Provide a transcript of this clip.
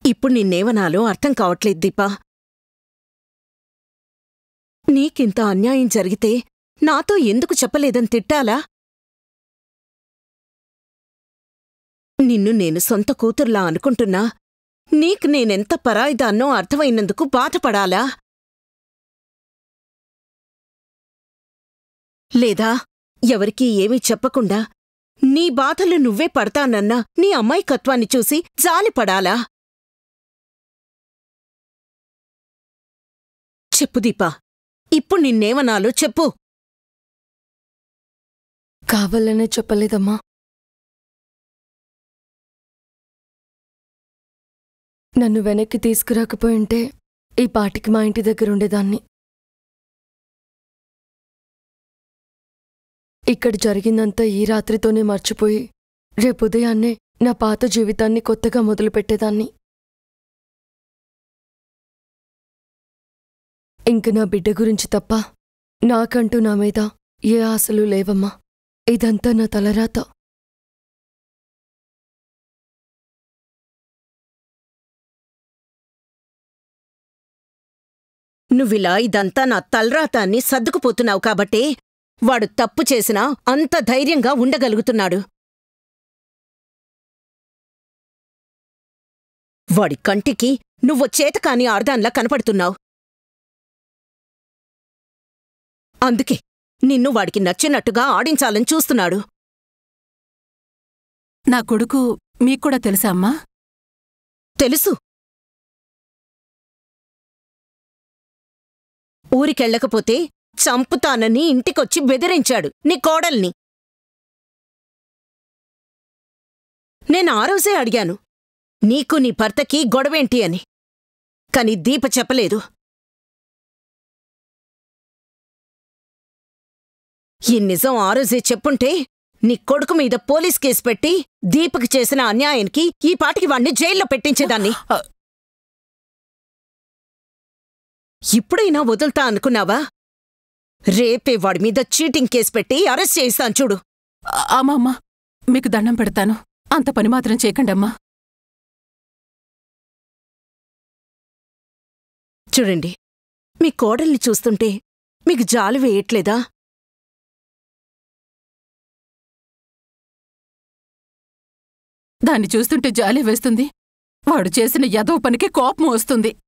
ఇప్పుడు నిన్నేమనాలో అర్థం కావట్లేదు దీపా నీకింత అన్యాయం జరిగితే నాతో ఎందుకు చెప్పలేదని తిట్టాలా నిన్ను నేను సొంత కూతుర్లా అనుకుంటున్నా నీకు నేనెంత పరాయిదాన్నో అర్థమైనందుకు బాధపడాలా లేదా ఎవరికీ ఏమీ చెప్పకుండా నీ బాధలు నువ్వే పడతానన్నా నీ అమ్మాయికత్వాన్ని చూసి జాలిపడాలా చెప్పు దీపా ఇప్పుడు నిన్నేమనాలో చెప్పు కావాలనే చెప్పలేదమ్మా నన్ను వెనక్కి తీసుకురాకపోయింటే ఈ పాటికి మా ఇంటి దగ్గర ఉండేదాన్ని ఇక్కడ జరిగిందంతా ఈ రాత్రితోనే మర్చిపోయి రేపు ఉదయాన్నే నా పాత జీవితాన్ని కొత్తగా మొదలుపెట్టేదాన్ని ఇంక నా బిడ్డ గురించి తప్ప నాకంటూ నా మీద ఏ ఆశలు లేవమ్మా ఇదంతా నా తలరాత నువ్విలా ఇదంతా నా తల్రాతాన్ని సర్దుకుపోతున్నావు కాబట్టే వాడు తప్పు చేసినా అంత ధైర్యంగా ఉండగలుగుతున్నాడు వాడి కంటికి నువ్వు చేతకాని ఆర్దాన్లా కనపడుతున్నావు అందుకే నిన్ను వాడికి నచ్చినట్టుగా ఆడించాలని చూస్తున్నాడు నా కొడుకు మీక్కూడా తెలుసా అమ్మా తెలుసు ఊరికెళ్ళకపోతే చంపుతానని ఇంటికొచ్చి బెదిరించాడు నీ కోడల్ని నేను ఆ రోజే అడిగాను నీకు నీ భర్తకి గొడవేంటి అని కాని దీప చెప్పలేదు ఈ నిజం ఆ రోజే చెప్పుంటే నీ కొడుకు మీద పోలీస్ కేసు పెట్టి దీపకి చేసిన అన్యాయానికి ఈ పాటికి వాణ్ణి జైల్లో పెట్టించేదాన్ని ఇప్పుడైనా వదులుతా అనుకున్నావా రేపే వాడి మీద చీటింగ్ కేసు పెట్టి అరెస్ట్ చేయిస్తాను చూడు ఆ- అమ్మా అమ్మా మీకు దండం పెడతాను అంత పని మాత్రం చేయకండమ్మా చూడండి మీ కోడల్ని చూస్తుంటే మీకు జాలి వేయట్లేదా దాన్ని చూస్తుంటే జాలి వేస్తుంది వాడు చేసిన యదవ పనికి కోపం వస్తుంది